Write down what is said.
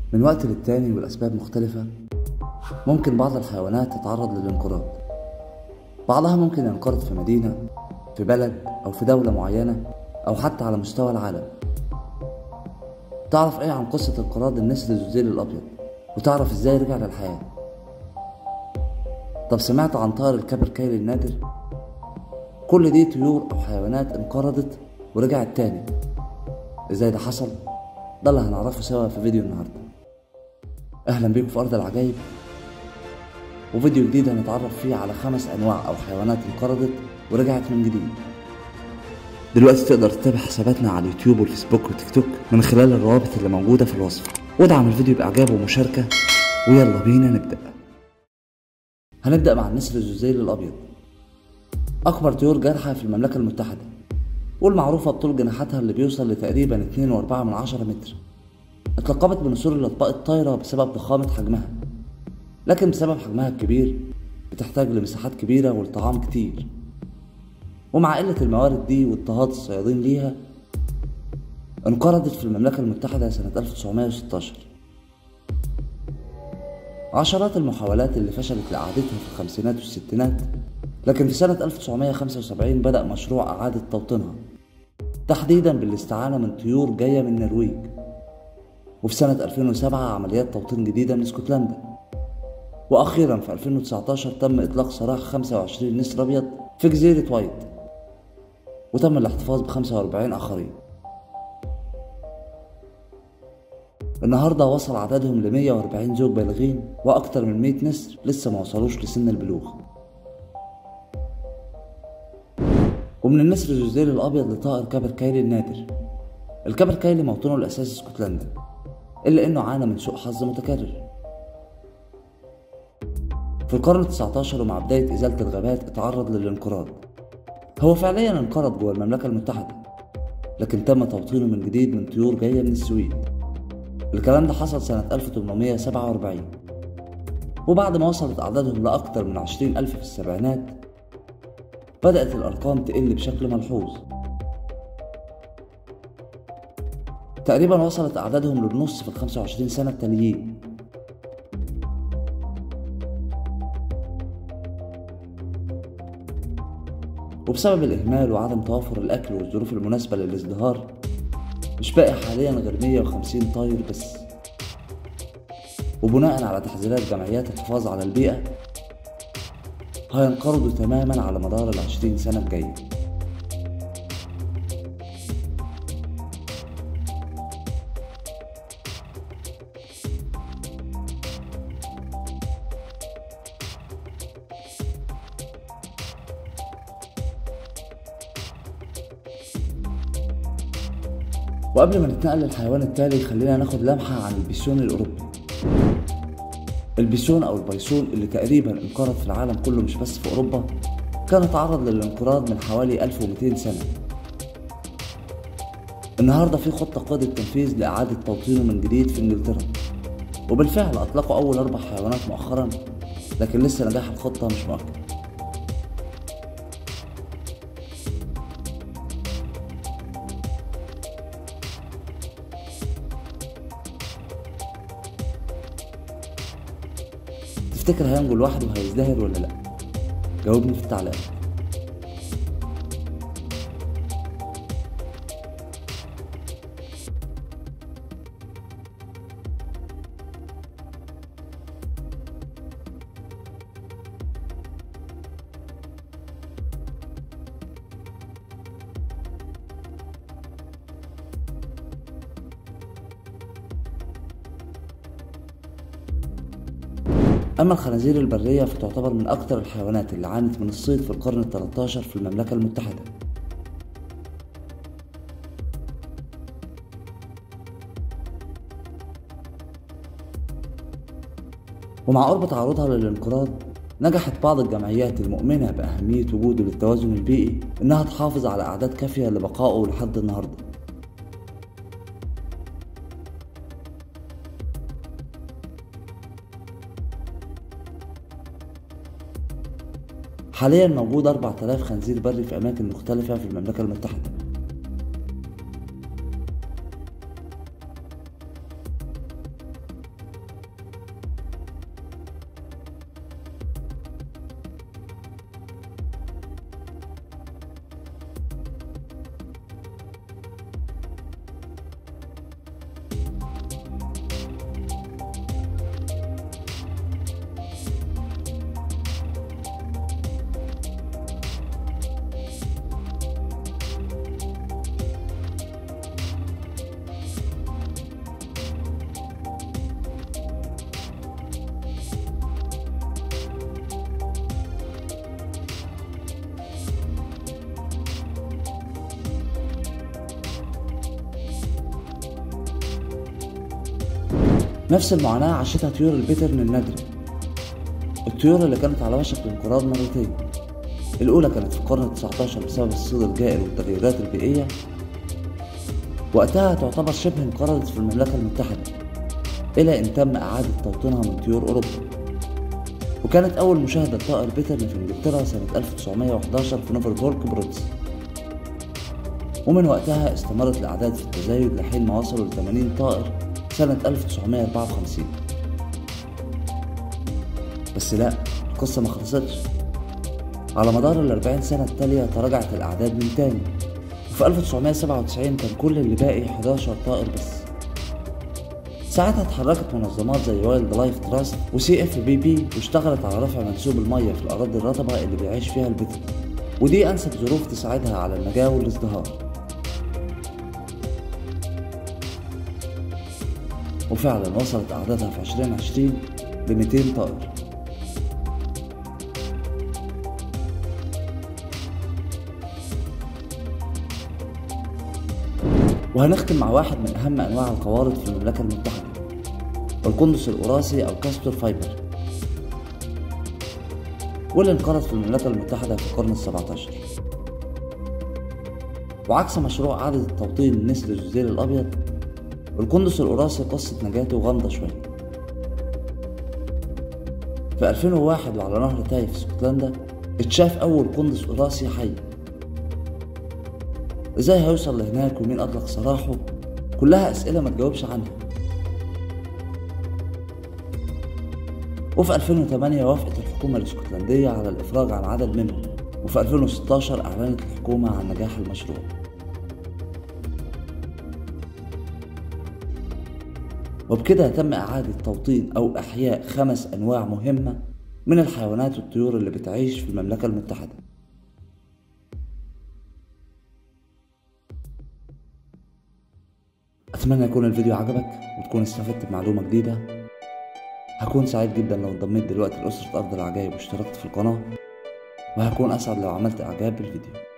من وقت للتاني والأسباب مختلفة ممكن بعض الحيوانات تتعرض للانقراض بعضها ممكن ينقرض في مدينة في بلد أو في دولة معينة أو حتى على مستوى العالم تعرف ايه عن قصة انقراض النسر الزوزيل الأبيض وتعرف ازاي رجع للحياة طب سمعت عن طائر الكابركايل النادر كل دي طيور أو حيوانات انقرضت ورجعت تاني ازاي ده حصل ده اللي هنعرفه سوا في فيديو النهارده اهلا بيكم في ارض العجائب وفيديو جديد هنتعرف فيه على خمس انواع او حيوانات انقرضت ورجعت من جديد دلوقتي تقدر تتابع حساباتنا على اليوتيوب والفيسبوك والتيك توك من خلال الروابط اللي موجودة في الوصف وادعم الفيديو بإعجاب ومشاركة ويلا بينا نبدأ هنبدأ مع النسر الزوزيل الأبيض أكبر طيور جارحة في المملكة المتحدة والمعروفة بطول جناحاتها اللي بيوصل لتقريبا 2.4 من عشرة متر اتلقبت بنسور الأطباق الطايرة بسبب ضخامة حجمها لكن بسبب حجمها الكبير بتحتاج لمساحات كبيرة والطعام كتير ومع قلة الموارد دي واضطهاد الصيادين ليها انقرضت في المملكة المتحدة سنة 1916 عشرات المحاولات اللي فشلت لإعادتها في الخمسينات والستينات لكن في سنة 1975 بدأ مشروع إعادة توطينها تحديدا بالاستعانة من طيور جاية من النرويج وفي سنة 2007 عمليات توطين جديدة من اسكتلندا وأخيرا في 2019 تم إطلاق سراح 25 نسر أبيض في جزيرة وايت وتم الاحتفاظ ب 45 آخرين النهاردة وصل عددهم ل 140 زوج بالغين وأكتر من 100 نسر لسه ما وصلوش لسن البلوغ ومن النسر الجزيري الأبيض لطائر كابركايلي النادر الكابركايلي موطنه الأساسي اسكتلندا إلا إنه عانى من سوء حظ متكرر في القرن التسعتاشر ومع بداية إزالة الغابات اتعرض للانقراض هو فعليا انقرض جوه المملكة المتحدة لكن تم توطينه من جديد من طيور جاية من السويد الكلام ده حصل سنة 1847 وبعد ما وصلت أعدادهم لأكثر من عشرين ألف في السبعينات بدأت الأرقام تقل بشكل ملحوظ تقريبا وصلت أعدادهم للنص في الخمسة وعشرين سنة التاليين وبسبب الإهمال وعدم توافر الأكل والظروف المناسبة للازدهار مش باقي حاليا غير 150 طاير بس وبناء على تحذيرات جمعيات الحفاظ على البيئة هينقرضوا تماما على مدار العشرين سنة الجاية وقبل ما نتنقل للحيوان التالي خلينا ناخد لمحة عن البيسون الأوروبي البيسون أو البيسون اللي تقريبا انقرض في العالم كله مش بس في أوروبا كان اتعرض للانقراض من حوالي 1200 سنة النهاردة في خطة قيد التنفيذ لإعادة توطينه من جديد في إنجلترا وبالفعل أطلقوا أول أربع حيوانات مؤخرا لكن لسه نجاح الخطة مش مؤكد تفتكر هينجو لوحده وهيزدهر ولا لا جاوبني في التعليقات أما الخنازير البرية فتعتبر من أكثر الحيوانات اللي عانت من الصيد في القرن ال 13 في المملكة المتحدة ومع قرب تعرضها للانقراض نجحت بعض الجمعيات المؤمنة بأهمية وجوده للتوازن البيئي إنها تحافظ على أعداد كافية لبقائه لحد النهارده حاليا موجود 4000 خنزير بري في أماكن مختلفة في المملكة المتحدة نفس المعاناة عاشتها طيور البيترن النادرة الطيور اللي كانت على وشك الانقراض مرتين الأولى كانت في القرن التسعتاشر بسبب الصيد الجائر والتغيرات البيئية وقتها تعتبر شبه انقرضت في المملكة المتحدة إلى أن تم إعادة توطينها من طيور أوروبا وكانت أول مشاهدة لطائر بيترن في إنجلترا سنة 1911 في نوفربورك برودز ومن وقتها استمرت الأعداد في التزايد لحين ما وصلوا ل 80 طائر سنة 1954 بس لا القصة ما خلصتش على مدار ال 40 سنة التالية تراجعت الأعداد من تاني وفي 1997 كان كل اللي باقي 11 طائر بس ساعتها اتحركت منظمات زي وايلد لايف تراست وسي اف بي بي واشتغلت على رفع منسوب المية في الأراضي الرطبة اللي بيعيش فيها البتر ودي أنسب ظروف تساعدها على النجاة والازدهار وفعلا وصلت أعدادها في 2020 ل 200 طائر وهنختم مع واحد من أهم أنواع القوارض في المملكة المتحدة والقندس الأوراسي أو كاستور فايبر واللي انقرض في المملكة المتحدة في القرن السبعتاشر وعكس مشروع إعادة التوطين نسل الجزيرة الأبيض القندس الأوراسي قصة نجاته غامضة شوية في 2001 وعلى نهر تاي في اسكتلندا اتشاف أول قندس أوراسي حي ازاي هيوصل لهناك ومين أطلق سراحه كلها أسئلة ما تجاوبش عنها وفي 2008 وافقت الحكومة الاسكتلندية على الإفراج عن عدد منهم وفي 2016 أعلنت الحكومة عن نجاح المشروع وبكده تم إعادة توطين أو إحياء خمس أنواع مهمة من الحيوانات والطيور اللي بتعيش في المملكة المتحدة أتمنى يكون الفيديو عجبك وتكون استفدت بمعلومة جديدة هكون سعيد جدا لو انضميت دلوقتي لأسرة أرض العجائب واشتركت في القناة وهكون أسعد لو عملت إعجاب بالفيديو